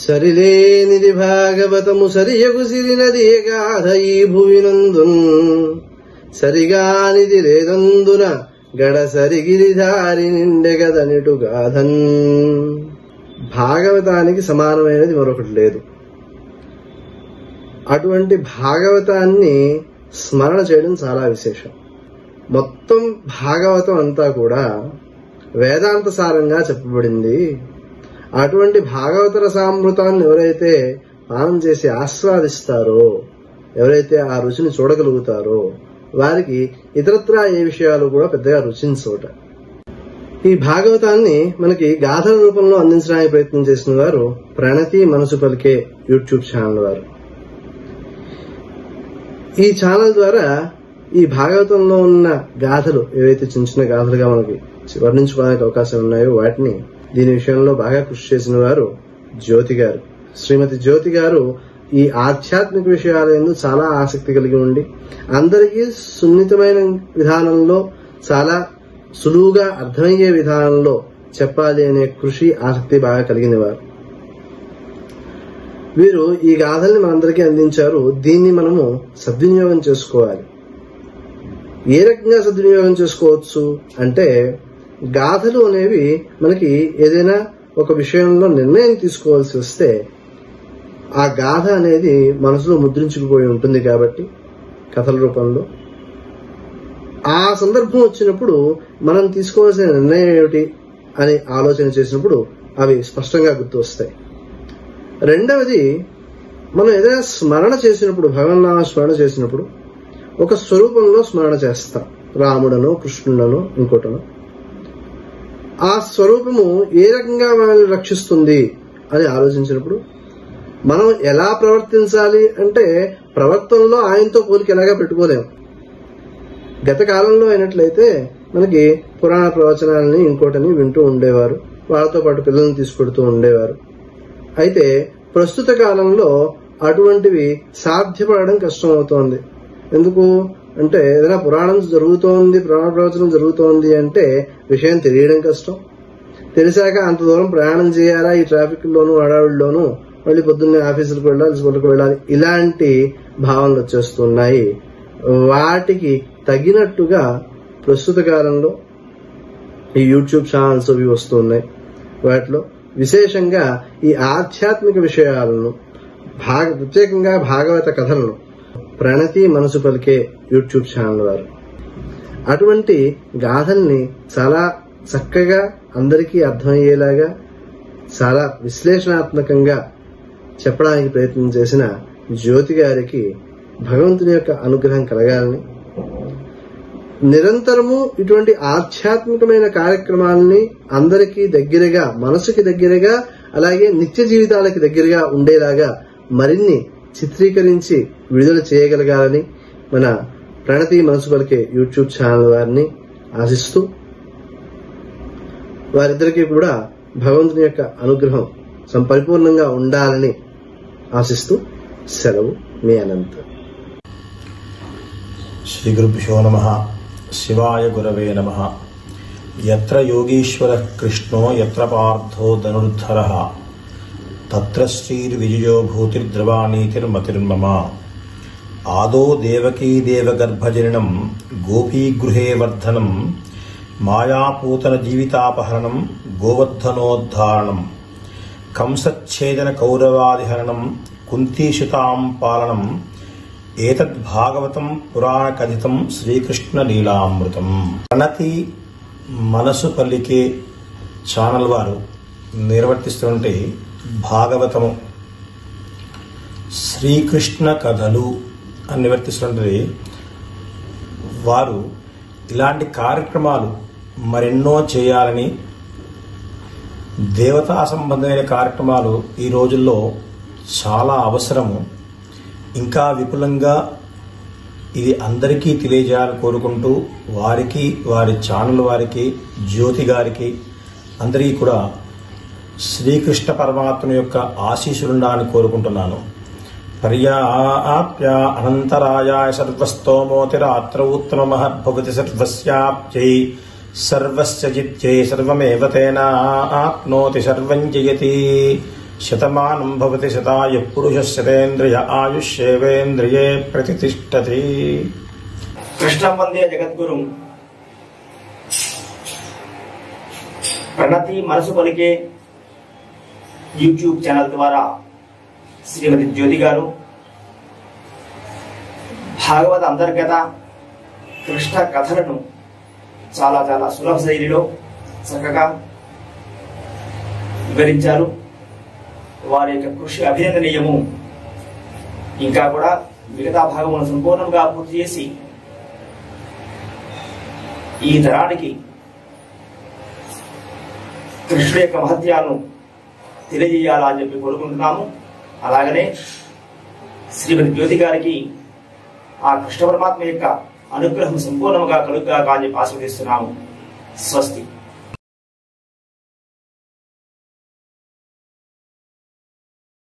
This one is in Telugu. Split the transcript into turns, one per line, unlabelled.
సరిలేనిది భాగవతము సరియగు సిరినది గాథ ఈ భువినందున్ సరిగానిది లేదందున గడ సరిగిరిధారి నిండెగదనిటు గాథన్ భాగవతానికి సమానమైనది మరొకటి లేదు అటువంటి భాగవతాన్ని స్మరణ చేయడం చాలా విశేషం మొత్తం భాగవతం అంతా కూడా వేదాంత సారంగా చెప్పబడింది అటువంటి భాగవత రసామృతాన్ని ఎవరైతే పానం చేసి ఆస్వాదిస్తారో ఎవరైతే ఆ రుచిని చూడగలుగుతారో వారికి ఇతరత్రా ఏ విషయాలు కూడా పెద్దగా రుచించవుట ఈ భాగవతాన్ని మనకి గాథల రూపంలో అందించడానికి ప్రయత్నం చేసిన వారు ప్రణతి మనసు పలికే యూట్యూబ్ ఛానల్ వారు ఈ ఛానల్ ద్వారా ఈ భాగవతంలో ఉన్న గాథలు ఏవైతే చిన్న చిన్న గాథలుగా మనకి వర్ణించుకోవడానికి అవకాశం ఉన్నాయో వాటిని దీని విషయంలో బాగా కృషి చేసిన వారు జ్యోతి గారు శ్రీమతి జ్యోతి గారు ఈ ఆధ్యాత్మిక విషయాల ఎందు చాలా ఆసక్తి కలిగి ఉండి అందరికీ సున్నితమైన విధానంలో చాలా సులువుగా అర్థమయ్యే విధానంలో చెప్పాలి అనే కృషి ఆసక్తి బాగా కలిగిన వారు వీరు ఈ గాథల్ని మనందరికీ అందించారు దీన్ని మనము సద్వినియోగం చేసుకోవాలి ఏ రకంగా సద్వినియోగం చేసుకోవచ్చు అంటే గాథలు అనేవి మనకి ఏదైనా ఒక విషయంలో నిర్ణయం తీసుకోవాల్సి వస్తే ఆ గాథ అనేది మనసులో ముద్రించుకుపోయి ఉంటుంది కాబట్టి కథల రూపంలో ఆ సందర్భం వచ్చినప్పుడు మనం తీసుకోవాల్సిన నిర్ణయం ఏమిటి అని ఆలోచన చేసినప్పుడు అవి స్పష్టంగా గుర్తు వస్తాయి రెండవది మనం ఏదైనా స్మరణ చేసినప్పుడు భగవన్నామ స్మరణ చేసినప్పుడు ఒక స్వరూపంలో స్మరణ చేస్తాం రాముడనో కృష్ణుడనో ఇంకోటనో ఆ స్వరూపము ఏ రకంగా మనల్ని రక్షిస్తుంది అని ఆలోచించినప్పుడు మనం ఎలా ప్రవర్తించాలి అంటే ప్రవర్తనలో ఆయనతో పోలిక ఎలాగా పెట్టుకోలేము గత కాలంలో అయినట్లయితే మనకి పురాణ ప్రవచనాలని ఇంకోటని వింటూ ఉండేవారు వాళ్ళతో పాటు పిల్లల్ని తీసుకెడుతూ ఉండేవారు అయితే ప్రస్తుత కాలంలో అటువంటివి సాధ్యపడడం కష్టం అవుతోంది ఎందుకు అంటే ఏదైనా పురాణం జరుగుతోంది పురాణ ప్రవచనం జరుగుతోంది అంటే విషయం తెలియడం కష్టం తెలిసాక అంత దూరం ప్రయాణం చేయాలా ఈ ట్రాఫిక్ లోను హడావిడిలోను మళ్ళీ పొద్దున్నే ఆఫీసులకు వెళ్ళాలి స్కూల్కి వెళ్ళాలి ఇలాంటి భావనలు వచ్చేస్తున్నాయి వాటికి తగినట్టుగా ప్రస్తుత కాలంలో ఈ యూట్యూబ్ ఛానల్స్ అవి వస్తున్నాయి వాటిలో విశేషంగా ఈ ఆధ్యాత్మిక విషయాలను భాగ ప్రత్యేకంగా భాగవత కథలను ప్రణతి మనసు పలికే యూట్యూబ్ ఛానల్ వారు అటువంటి గాథల్ని చాలా చక్కగా అందరికీ అర్థమయ్యేలాగా చాలా విశ్లేషణాత్మకంగా చెప్పడానికి ప్రయత్నం చేసిన జ్యోతి గారికి భగవంతుని యొక్క అనుగ్రహం కలగాలని నిరంతరము ఇటువంటి ఆధ్యాత్మికమైన కార్యక్రమాలని అందరికీ దగ్గరగా మనసుకి దగ్గరగా అలాగే నిత్య జీవితాలకి దగ్గరగా ఉండేలాగా మరిన్ని చిత్రీకరించి విడుదల చేయగలగాలని మన ప్రణతి మనసు పలికే యూట్యూబ్ ఛానల్ వారిని ఆశిస్తూ వారిద్దరికీ కూడా భగవంతుని యొక్క అనుగ్రహం సంపరిపూర్ణంగా ఉండాలని ఆశిస్తూ సెలవు మీ అనంత్
శ్రీగురుభ్యో నమ శివాయ గురవే నమ ఎత్ర యోగీశ్వర కృష్ణో ఎత్ర పార్థో ధనుర్ధర తత్ర శ్రీర్విజయో భూతిర్ద్రవాణీతిర్మతిర్మమ ఆదో దేవకీ దేవగర్భజననం గోపీగృహే వర్ధనం మాయాపూతన జీవితాపహరణం గోవర్ధనోద్ధారణం కంసచ్ఛేదన కౌరవాదిహరణం కుంతీషుతాం పాలనం ఏతద్భాగవతం పురాణ కథితం శ్రీకృష్ణ లీలామృతం ప్రణతి మనసు పల్లికే ఛానల్ వారు నిర్వర్తిస్తుంటే భాగవతము శ్రీకృష్ణ కథలు అని నిర్వర్తిస్తుంటే వారు ఇలాంటి కార్యక్రమాలు మరెన్నో చేయాలని దేవతా సంబంధమైన కార్యక్రమాలు ఈ రోజుల్లో చాలా అవసరము ఇంకా విపులంగా ఇది అందరికీ తెలియజేయాలని కోరుకుంటూ వారికి వారి ఛానల్ వారికి జ్యోతి గారికి అందరికీ కూడా శ్రీకృష్ణ పరమాత్మ యొక్క ఆశీస్సులుండాలని కోరుకుంటున్నాను పర్యాప్య అనంతరాయాయ సర్వస్తోమోతిరాత్ర ఉత్తమమహద్భవతి సర్వస్యాప్యై సర్వస్య జిత్యై సర్వమేవ తేన ఆప్నోతి సర్వం జయతి శతమానం భవతి శతాయ పురుష శతేంద్రియ ఆయుష్యేవేంద్రియే ప్రతిష్టతి
కృష్ణం వందే జగద్గురు ప్రణతి మనసు పలికే యూట్యూబ్ ఛానల్ ద్వారా శ్రీమతి జ్యోతి గారు భాగవత అంతర్గత కృష్ణ కథలను చాలా చాలా సులభ శైలిలో చక్కగా వివరించారు వారి యొక్క కృషి అభినందనీయము ఇంకా కూడా మిగతా భాగములను సంపూర్ణంగా పూర్తి చేసి ఈ తరానికి కృష్ణుడి యొక్క మహత్యాలను తెలియజేయాలా అని చెప్పి కోరుకుంటున్నాము అలాగనే శ్రీమతి జ్యోతి గారికి ఆ కృష్ణ పరమాత్మ యొక్క అనుగ్రహం సంపూర్ణంగా కలుగ్గా అని చెప్పి ఆస్వాదిస్తున్నాము స్వస్తి